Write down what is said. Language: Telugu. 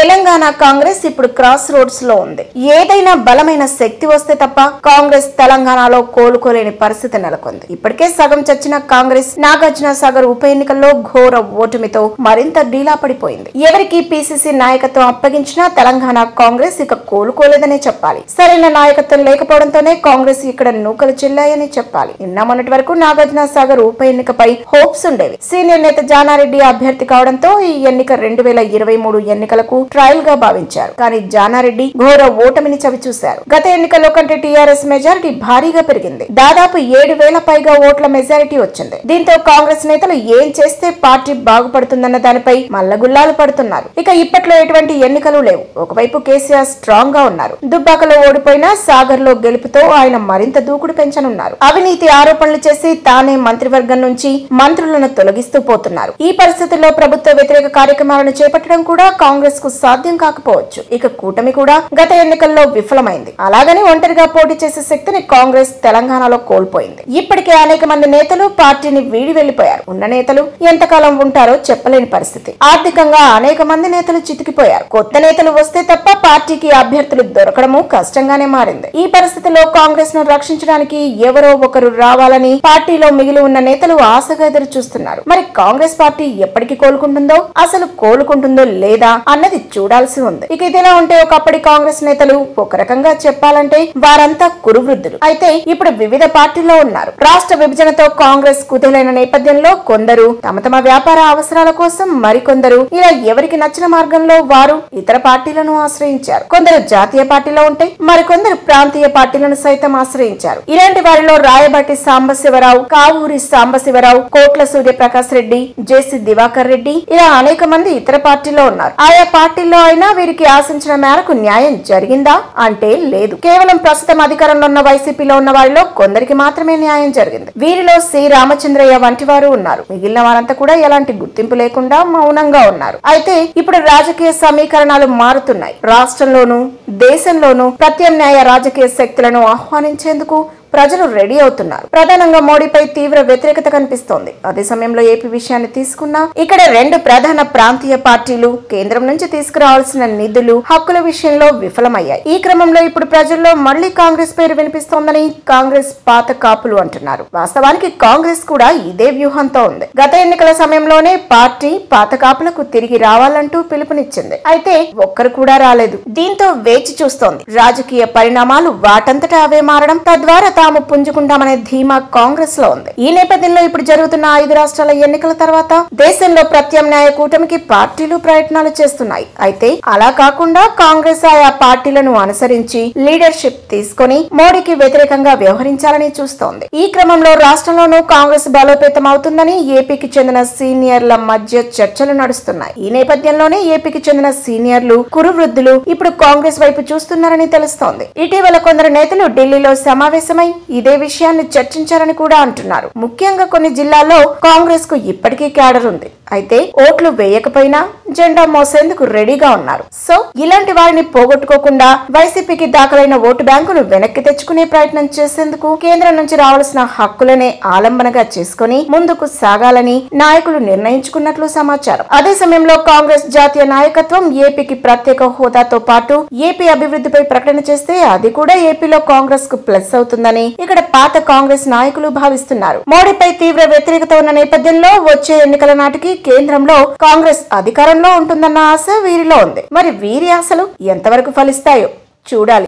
తెలంగాణ కాంగ్రెస్ ఇప్పుడు క్రాస్ రోడ్స్ లో ఉంది ఏదైనా బలమైన శక్తి వస్తే తప్ప కాంగ్రెస్ తెలంగాణలో కోలుకోలేని పరిస్థితి నెలకొంది ఇప్పటికే సగం చచ్చిన కాంగ్రెస్ నాగార్జున సాగర్ ఉప ఎన్నికల్లో ఘోర ఓటమితో మరింత డీలా పడిపోయింది ఎవరికి పిసిసి నాయకత్వం అప్పగించినా తెలంగాణ కాంగ్రెస్ ఇక కోలుకోలేదనే చెప్పాలి సరైన నాయకత్వం లేకపోవడంతోనే కాంగ్రెస్ ఇక్కడ నూకలు చెల్లాయని చెప్పాలి నిన్న మొన్నటి వరకు నాగార్జున సాగర్ ఉప ఎన్నికపై హోప్స్ ఉండేవి సీనియర్ నేత జానారెడ్డి అభ్యర్థి కావడంతో ఈ ఎన్నిక రెండు వేల ఇరవై మూడు ఎన్నికలకు ట్రయల్ గా భావించారు కానీ జానారెడ్డి ఘోర ఓటమిని చవిచూశారు గత ఎన్నికల్లో కంటే టీఆర్ఎస్ మెజారిటీ భారీగా పెరిగింది దాదాపు ఏడు వేల పైగా ఓట్ల మెజారిటీ వచ్చింది దీంతో కాంగ్రెస్ నేతలు ఏం చేస్తే పార్టీ బాగుపడుతుందన్న దానిపై మల్లగుల్లాలు పడుతున్నారు ఇక ఇప్పట్లో ఎటువంటి ఎన్నికలు లేవు ఒకవైపు కేసీఆర్ స్ట్రాంగ్ గా ఉన్నారు దుబ్బాకలో ఓడిపోయినా సాగర్ లో గెలుపుతో ఆయన మరింత దూకుడు పెంచనున్నారు అవినీతి ఆరోపణలు చేసి తానే మంత్రివర్గం నుంచి మంత్రులను తొలగిస్తూ పోతున్నారు ఈ పరిస్థితుల్లో ప్రభుత్వ వ్యతిరేక కార్యక్రమాలను చేపట్టడం కూడా కాంగ్రెస్ కు సాధ్యం కాకపోవచ్చు ఇక కూటమి కూడా గత ఎన్నికల్లో విఫలమైంది అలాగని ఒంటరిగా పోటీ చేసే శక్తిని కాంగ్రెస్ తెలంగాణలో కోల్పోయింది ఇప్పటికే అనేక మంది నేతలు పార్టీని వీడి వెళ్లిపోయారు ఉన్న నేతలు ఎంతకాలం ఉంటారో చెప్పలేని పరిస్థితి ఆర్థికంగా అనేక మంది నేతలు చితికిపోయారు కొత్త నేతలు వస్తే తప్ప పార్టీకి అభ్యర్థులు దొరకడము కష్టంగానే మారింది ఈ పరిస్థితిలో కాంగ్రెస్ ను రక్షించడానికి ఎవరో ఒకరు రావాలని పార్టీలో మిగిలి ఉన్న నేతలు ఆశగా ఎదురు చూస్తున్నారు మరి కాంగ్రెస్ పార్టీ ఎప్పటికి కోలుకుంటుందో అసలు కోలుకుంటుందో లేదా అన్నది చూడాల్సి ఉంది ఇక ఇదిలా ఉంటే ఒకప్పటి కాంగ్రెస్ నేతలు ఒక రకంగా చెప్పాలంటే వారంతా కురువృద్ధులు అయితే ఇప్పుడు వివిధ పార్టీల్లో ఉన్నారు రాష్ట్ర విభజనతో కాంగ్రెస్ కుదేలైన నేపథ్యంలో కొందరు తమ తమ వ్యాపార అవసరాల కోసం మరికొందరు ఇలా ఎవరికి నచ్చిన మార్గంలో వారు ఇతర పార్టీలను ఆశ్రయించారు కొందరు జాతీయ పార్టీలో ఉంటే మరికొందరు ప్రాంతీయ పార్టీలను సైతం ఆశ్రయించారు ఇలాంటి వారిలో రాయబట్టి సాంబశివరావు కావూరి సాంబశివరావు కోట్ల సూర్యప్రకాశ్ రెడ్డి జేసీ దివాకర్ రెడ్డి ఇలా అనేక మంది ఇతర పార్టీలో ఉన్నారు ఆయా పార్టీల్లో అయినా వీరికి ఆశించిన మేరకు న్యాయం జరిగిందా అంటే లేదు కేవలం ప్రస్తుతం అధికారంలో ఉన్న వైసీపీలో ఉన్న వారిలో కొందరికి మాత్రమే న్యాయం జరిగింది వీరిలో సి రామచంద్రయ్య వంటి వారు ఉన్నారు మిగిలిన వారంతా కూడా ఎలాంటి గుర్తింపు లేకుండా మౌనంగా ఉన్నారు అయితే ఇప్పుడు రాజకీయ సమీకరణాలు మారుతున్నాయి రాష్ట్రంలోనూ దేశంలోనూ ప్రత్యామ్నాయ రాజకీయ శక్తులను ఆహ్వానించేందుకు ప్రజలు రెడీ అవుతున్నారు ప్రధానంగా మోడీపై తీవ్ర వ్యతిరేకత కనిపిస్తోంది అదే సమయంలో ఏపీ విషయాన్ని తీసుకున్నా ఇక్కడ రెండు ప్రధాన ప్రాంతీయ పార్టీలు కేంద్రం నుంచి తీసుకురావాల్సిన నిధులు హక్కుల విషయంలో విఫలమయ్యాయి ఈ క్రమంలో ఇప్పుడు ప్రజల్లో మళ్లీ కాంగ్రెస్ పేరు వినిపిస్తోందని కాంగ్రెస్ పాత కాపులు అంటున్నారు వాస్తవానికి కాంగ్రెస్ కూడా ఇదే వ్యూహంతో ఉంది గత ఎన్నికల సమయంలోనే పార్టీ పాత కాపులకు తిరిగి రావాలంటూ పిలుపునిచ్చింది అయితే ఒక్కరు కూడా రాలేదు దీంతో వేచి చూస్తోంది రాజకీయ పరిణామాలు వాటంతటా అవే మారడం తద్వారా తాము పుంజుకుంటామనే ధీమా కాంగ్రెస్ లో ఉంది ఈ నేపథ్యంలో ఇప్పుడు జరుగుతున్న ఐదు రాష్ట్రాల ఎన్నికల తర్వాత దేశంలో ప్రత్యామ్నాయ కూటమికి పార్టీలు ప్రయత్నాలు చేస్తున్నాయి అయితే అలా కాకుండా కాంగ్రెస్ ఆయా పార్టీలను అనుసరించి లీడర్షిప్ తీసుకొని మోడీకి వ్యతిరేకంగా వ్యవహరించాలని చూస్తోంది ఈ క్రమంలో రాష్ట్రంలోనూ కాంగ్రెస్ బలోపేతం అవుతుందని ఏపీకి చెందిన సీనియర్ల మధ్య చర్చలు నడుస్తున్నాయి ఈ నేపథ్యంలోనే ఏపీకి చెందిన సీనియర్లు కురు వృద్ధులు ఇప్పుడు కాంగ్రెస్ వైపు చూస్తున్నారని తెలుస్తోంది ఇటీవల కొందరు నేతలు ఢిల్లీలో సమావేశమై ఇదే విషయాన్ని చర్చించారని కూడా అంటున్నారు ముఖ్యంగా కొన్ని జిల్లాల్లో కాంగ్రెస్ కు ఇప్పటికీ క్యాడర్ ఉంది అయితే ఓట్లు వేయకపోయినా జెండా మోసేందుకు రెడీగా ఉన్నారు సో ఇలాంటి వారిని పోగొట్టుకోకుండా వైసీపీకి దాఖలైన ఓటు బ్యాంకును వెనక్కి తెచ్చుకునే ప్రయత్నం చేసేందుకు కేంద్రం నుంచి రావాల్సిన హక్కులనే ఆలంబనగా చేసుకుని ముందుకు సాగాలని నాయకులు నిర్ణయించుకున్నట్లు సమాచారం అదే సమయంలో కాంగ్రెస్ జాతీయ నాయకత్వం ఏపీకి ప్రత్యేక హోదాతో పాటు ఏపీ అభివృద్ధిపై ప్రకటన చేస్తే అది కూడా ఏపీలో కాంగ్రెస్ కు ప్లస్ అవుతుందని ఇక్కడ పాత కాంగ్రెస్ నాయకులు భావిస్తున్నారు మోడీపై తీవ్ర వ్యతిరేకత ఉన్న నేపథ్యంలో వచ్చే ఎన్నికల నాటికి కేంద్రంలో కాంగ్రెస్ అధికారంలో ఉంటుందన్న ఆశ వీరిలో ఉంది మరి వీరి ఆశలు ఎంతవరకు ఫలిస్తాయో చూడాలి